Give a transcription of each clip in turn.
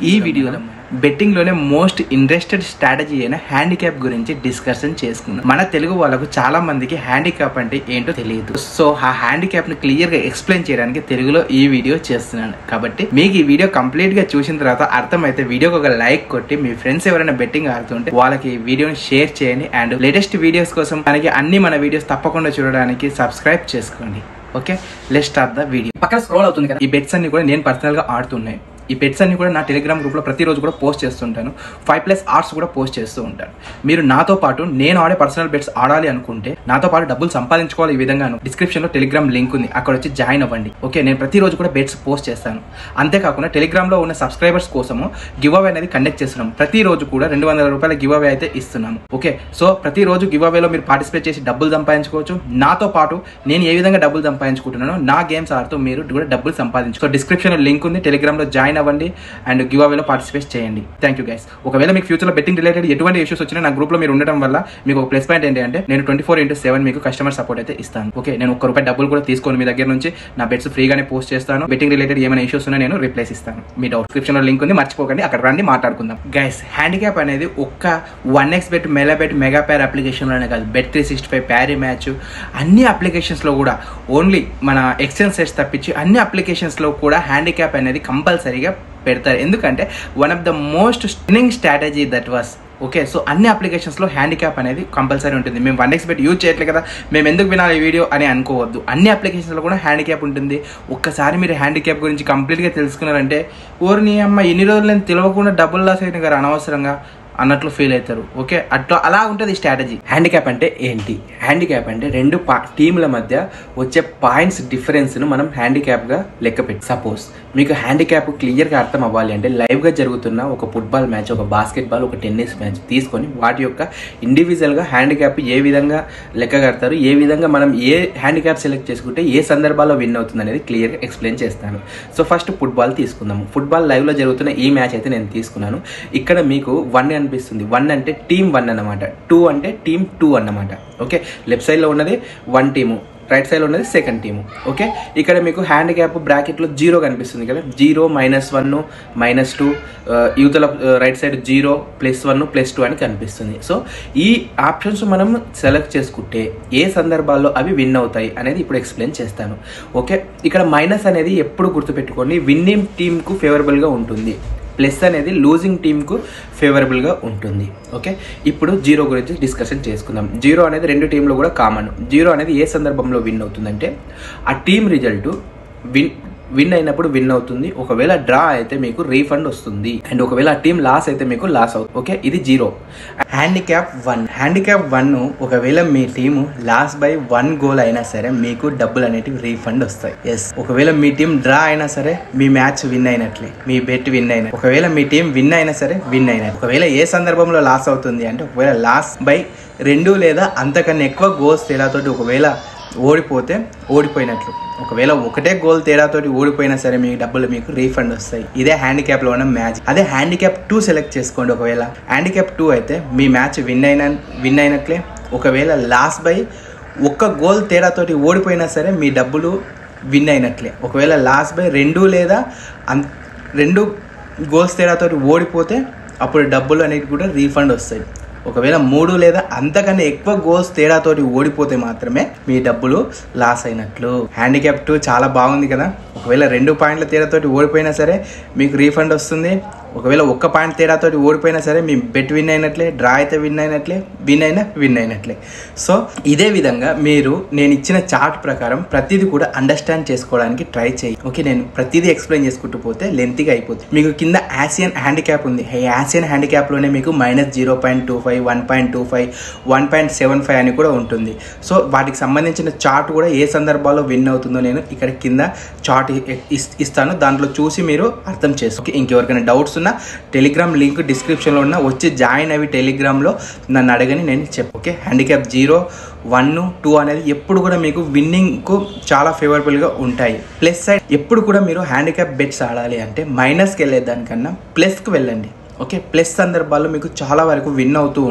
ఈ వీడియోలో బెట్టింగ్ లోనే మోస్ట్ ఇంట్రెస్టెడ్ స్ట్రాటజీ అయిన హ్యాండిక్యాప్ గురించి డిస్కషన్ చేసుకున్నాం మన తెలుగు వాళ్ళకు చాలా మందికి హ్యాండిక్యాప్ అంటే ఏంటో తెలియదు సో ఆ హ్యాండిక్యాప్ ని క్లియర్ గా ఎక్స్ప్లెయిన్ చేయడానికి తెలుగులో ఈ వీడియో చేస్తున్నాను కాబట్టి మీకు ఈ వీడియో కంప్లీట్ గా చూసిన తర్వాత అర్థమైతే వీడియోకి ఒక లైక్ కొట్టి మీ ఫ్రెండ్స్ ఎవరైనా బెట్టింగ్ ఆడుతుంటే వాళ్ళకి ఈ వీడియోని షేర్ చేయండి అండ్ లేటెస్ట్ వీడియోస్ కోసం మనకి అన్ని మన వీడియోస్ తప్పకుండా చూడడానికి సబ్స్క్రైబ్ చేసుకోండి okay let start the video పక్కన స్క్రోల్ అవుతుంది కదా ఈ బెట్స్ అన్ని కూడా నేను పర్సనల్ గా ఆడుతున్నాయి ఈ బెట్స్ అన్ని కూడా నా టెలిగ్రామ్ గ్రూప్ లో ప్రతిరోజు కూడా పోస్ట్ చేస్తుంటాను ఫైవ్ ప్లస్ ఆర్ట్స్ కూడా పోస్ట్ చేస్తూ ఉంటాను మీరు నాతో పాటు నేను ఆడే పర్సనల్ బెట్స్ ఆడాలి అనుకుంటే నాతో పాటు డబ్బులు సంపాదించుకోవాలి ఈ విధంగా డిస్క్రిప్షన్ లో టెలిగ్రామ్ లింక్ ఉంది అక్కడ వచ్చి జాయిన్ అవ్వండి ఓకే నేను ప్రతిరోజు కూడా బెట్స్ పోస్ట్ చేస్తాను అంతేకాకుండా టెలిగ్రామ్ లో ఉన్న సబ్స్క్రైబర్స్ కోసము గివ్ అవే అనేది కండక్ట్ చేస్తున్నాం ప్రతిరోజు కూడా రెండు వందల రూపాయల గివ్ అవే అయితే ఇస్తున్నాము ఓకే సో ప్రతిరోజు గివ్ అవేలో మీరు పార్టిసిపేట్ చేసి డబ్బులు సంపాదించుకోవచ్చు నాతో పాటు నేను ఏ విధంగా డబ్బులు సంపాదించుకుంటున్నానో నా గేమ్స్ ఆడుతూ మీరు కూడా డబ్బులు సంపాదించు సో డిస్క్రిప్షన్ లింక్ ఉంది టెలిగ్రామ్ లో జాయిన్ అవ్వండి అండ్ గివ్ అవేలో పార్టిసిపేట్ చేయండి థ్యాంక్ యూ గైస్ ఒకవేళ మీకు ఫ్యూచర్ లో బెట్టింగ్ రిలేటెడ్ ఎటువంటి ఇష్యూస్ వచ్చినా నా గ్రూప్ లో మీరు ఉండడం వల్ల మీకు ఒక ప్లస్ పాయింట్ ఏంటి అంటే నేను ట్వంటీ ఫోర్ ఇంటూ సెవెన్ మీకు కస్టమర్ సపోర్ట్ అయితే ఇస్తాను ఓకే నేను ఒక్క రూపాయి డబ్బులు కూడా తీసుకోను మీ దగ్గర నుంచి నా బెట్స్ ఫ్రీగానే పోస్ట్ చేస్తాను బెట్టింగ్ రిలేటెడ్ ఏమైనా ఇష్యూస్ ఉన్నా నేను రిప్లేస్ ఇస్తాను మీ డిస్క్రిప్షన్ లో లింక్ ఉంది మర్చిపోకండి అక్కడ రండి మాట్లాడుకుందాం గైస్ హ్యాండిక్యాప్ అనేది ఒక్క one x bet mega bet Megapari అప్లికేషన్లోనే కాదు bet three sixty five Parimatch అన్ని అప్లికేషన్స్లో కూడా ఓన్లీ మన ఎక్స్చేంజ్ సెట్స్ తప్పించి అన్ని అప్లికేషన్స్లో కూడా హ్యాండిక్యాప్ అనేది కంపల్సరీగా పెడతారు ఎందుకంటే one of the most stunning strategy that was okay so అన్ని అప్లికేషన్స్లో హ్యాండిక్యాప్ అనేది కంపల్సరీ ఉంటుంది మేము వన్ ఎక్స్ బెట్ యూజ్ చేయట్లేదు కదా మేము ఎందుకు వినాలి ఈ వీడియో అని అనుకోవద్దు అన్ని అప్లికేషన్స్లో కూడా హ్యాండిక్యాప్ ఉంటుంది ఒక్కసారి మీరు హ్యాండిక్యాప్ గురించి కంప్లీట్గా తెలుసుకున్నారంటే ఓరిని అమ్మ ఎన్ని రోజులు నేను తెలియకుండా డబ్బులు లాస్ అయిన గారు అనవసరంగా అన్నట్లు ఫీల్ అవుతారు ఓకే అట్లా అలా ఉంటుంది స్ట్రాటజీ హ్యాండిక్యాప్ అంటే ఏంటి హ్యాండిక్యాప్ అంటే రెండు పా టీంల మధ్య వచ్చే పాయింట్స్ డిఫరెన్స్ను మనం హ్యాండిక్యాప్గా లెక్క పెట్టి సపోజ్ మీకు హ్యాండిక్యాప్ క్లియర్గా అర్థం అవ్వాలి అంటే లైవ్గా జరుగుతున్న ఒక ఫుట్బాల్ మ్యాచ్ ఒక బాస్కెట్ బాల్ ఒక టెన్నిస్ మ్యాచ్ తీసుకొని వాటి యొక్క ఇండివిజువల్గా హ్యాండిక్యాప్ ఏ విధంగా లెక్క కడతారు ఏ విధంగా మనం ఏ హ్యాండిక్యాప్ సెలెక్ట్ చేసుకుంటే ఏ సందర్భాల్లో విన్ అవుతుంది అనేది క్లియర్గా ఎక్స్ప్లెయిన్ చేస్తాను సో ఫస్ట్ ఫుట్బాల్ తీసుకుందాము ఫుట్బాల్ లైవ్లో జరుగుతున్న ఈ మ్యాచ్ అయితే నేను తీసుకున్నాను ఇక్కడ మీకు వన్ అనిపిస్తుంది వన్ అంటే టీమ్ వన్ అన్నమాట టూ అంటే టీమ్ టూ అన్నమాట ఓకే లెఫ్ట్ సైడ్లో ఉన్నది వన్ టీము రైట్ సైడ్లో ఉన్నది సెకండ్ టీము ఓకే ఇక్కడ మీకు హ్యాండ్ క్యాప్ బ్రాకెట్లో జీరో కనిపిస్తుంది కదా zero minus one minus two యువతల right side zero plus one plus two అని కనిపిస్తుంది సో ఈ ఆప్షన్స్ మనం సెలెక్ట్ చేసుకుంటే ఏ సందర్భాల్లో అవి విన్ అవుతాయి అనేది ఇప్పుడు ఎక్స్ప్లెయిన్ చేస్తాను ఓకే ఇక్కడ మైనస్ అనేది ఎప్పుడు గుర్తుపెట్టుకోండి విన్నింగ్ టీంకు ఫేవరబుల్గా ఉంటుంది ప్లస్ అనేది లూజింగ్ టీంకు ఫేవరబుల్గా ఉంటుంది ఓకే ఇప్పుడు జీరో గురించి డిస్కషన్ చేసుకుందాం జీరో అనేది రెండు టీంలో కూడా కామన్ జీరో అనేది ఏ సందర్భంలో విన్ అవుతుందంటే ఆ టీం రిజల్ట్ విన్ విన్ అయినప్పుడు విన్ అవుతుంది ఒకవేళ డ్రా అయితే మీకు రీఫండ్ వస్తుంది అండ్ ఒకవేళ ఆ టీం లాస్ అయితే మీకు లాస్ అవుతుంది ఓకే ఇది zero handicap one handicap one ఒకవేళ మీ team loss by one goal అయినా సరే మీకు డబ్బులు అనేటివి రీఫండ్ వస్తాయి ఎస్ ఒకవేళ మీ టీం డ్రా అయినా సరే మీ మ్యాచ్ విన్ అయినట్లే మీ బెట్ విన్ అయిన ఒకవేళ మీ టీం విన్ అయినా సరే విన్ అయినట్టు ఒకవేళ ఏ సందర్భంలో లాస్ అవుతుంది అంటే ఒకవేళ లాస్ బై రెండు లేదా అంతకన్నా ఎక్కువ గోల్స్ తేడాతోటి ఒకవేళ ఓడిపోతే ఓడిపోయినట్లు ఒకవేళ ఒకటే గోల్ తేడాతోటి ఓడిపోయినా సరే మీ డబ్బులు మీకు రీఫండ్ వస్తాయి ఇదే హ్యాండిక్యాప్ లో ఉన్న మ్యాచ్ అదే హ్యాండిక్యాప్ టూ సెలెక్ట్ చేసుకోండి ఒకవేళ హ్యాండిక్యాప్ టూ అయితే మీ మ్యాచ్ విన్ అయిన విన్ అయినట్లే ఒకవేళ లాస్ బై ఒక్క గోల్ తేడాతోటి ఓడిపోయినా సరే మీ డబ్బులు విన్ అయినట్లే ఒకవేళ లాస్ బై రెండు లేదా అన్ రెండు గోల్స్ తేడాతోటి ఓడిపోతే అప్పుడు డబ్బులు అనేవి కూడా రీఫండ్ వస్తాయి ఒకవేళ మూడు లేదా అంతకన్నా ఎక్కువ గోల్స్ తేడాతోటి ఓడిపోతే మాత్రమే మీ డబ్బులు లాస్ అయినట్లు హ్యాండిక్యాప్ టూ చాలా బాగుంది కదా ఒకవేళ రెండు పాయింట్ల తేడాతోటి ఓడిపోయినా సరే మీకు రీఫండ్ వస్తుంది ఒకవేళ ఒక్క పాయింట్ తేడాతోటి ఓడిపోయినా సరే మీ బెట్ విన్ అయినట్లే డ్రా అయితే విన్ అయినట్లే విన్ అయినా విన్ అయినట్లే సో ఇదే విధంగా మీరు నేను ఇచ్చిన చార్ట్ ప్రకారం ప్రతిదీ కూడా అండర్స్టాండ్ చేసుకోవడానికి ట్రై చేయి ఓకే నేను ప్రతిదీ ఎక్స్ప్లెయిన్ చేసుకుంటూ పోతే లెంతీగా అయిపోతుంది మీకు కింద యాసియన్ హ్యాండిక్యాప్ ఉంది ఈ యాసియన్ హ్యాండిక్యాప్లోనే మీకు minus zero point two five one point two five one point seven five అని కూడా ఉంటుంది సో వాటికి సంబంధించిన చార్ట్ కూడా ఏ సందర్భాల్లో విన్ అవుతుందో నేను ఇక్కడ కింద చార్ట్ ఇస్తాను దాంట్లో చూసి మీరు అర్థం చేసుకో ఇంకెవరికైనా డౌట్స్ ఉన్నా టెలిగ్రామ్ లింక్ డిస్క్రిప్షన్లో ఉన్న వచ్చి జాయిన్ అవి టెలిగ్రామ్లో నన్ను అడగని నేను చెప్పు okay handicap zero one two అనేది ఎప్పుడు కూడా మీకు విన్నింగ్కు చాలా ఫేవరబుల్గా ఉంటాయి ప్లస్ సైడ్ ఎప్పుడు కూడా మీరు హ్యాండిక్యాప్ బెట్స్ ఆడాలి అంటే మైనస్కి వెళ్ళే దానికన్నా ప్లస్కి వెళ్ళండి ఓకే ప్లస్ సందర్భాల్లో మీకు చాలా వరకు విన్ అవుతూ ఉంటాయి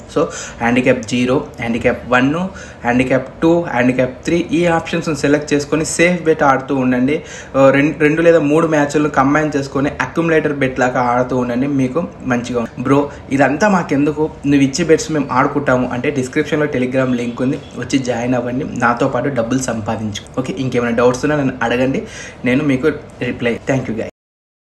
so handicap zero handicap one handicap two handicap three ఈ ఆప్షన్స్ని సెలెక్ట్ చేసుకొని సేఫ్ బెట్ ఆడుతూ ఉండండి ఆ, రెండు రెండు లేదా మూడు మ్యాచ్లను కంబైన్ చేసుకొని అక్యుములేటర్ బెట్ లాగా ఆడుతూ ఉండండి మీకు మంచిగా బ్రో ఇదంతా మాకెందుకు నువ్వు ఇచ్చే బెట్స్ మేము ఆడుకుంటాము అంటే డిస్క్రిప్షన్లో టెలిగ్రామ్ లింక్ ఉంది వచ్చి జాయిన్ అవ్వండి నాతో పాటు డబ్బులు సంపాదించు ఓకే ఇంకేమైనా డౌట్స్ ఉన్నా నన్ను అడగండి నేను మీకు రిప్లై థ్యాంక్ యూ గై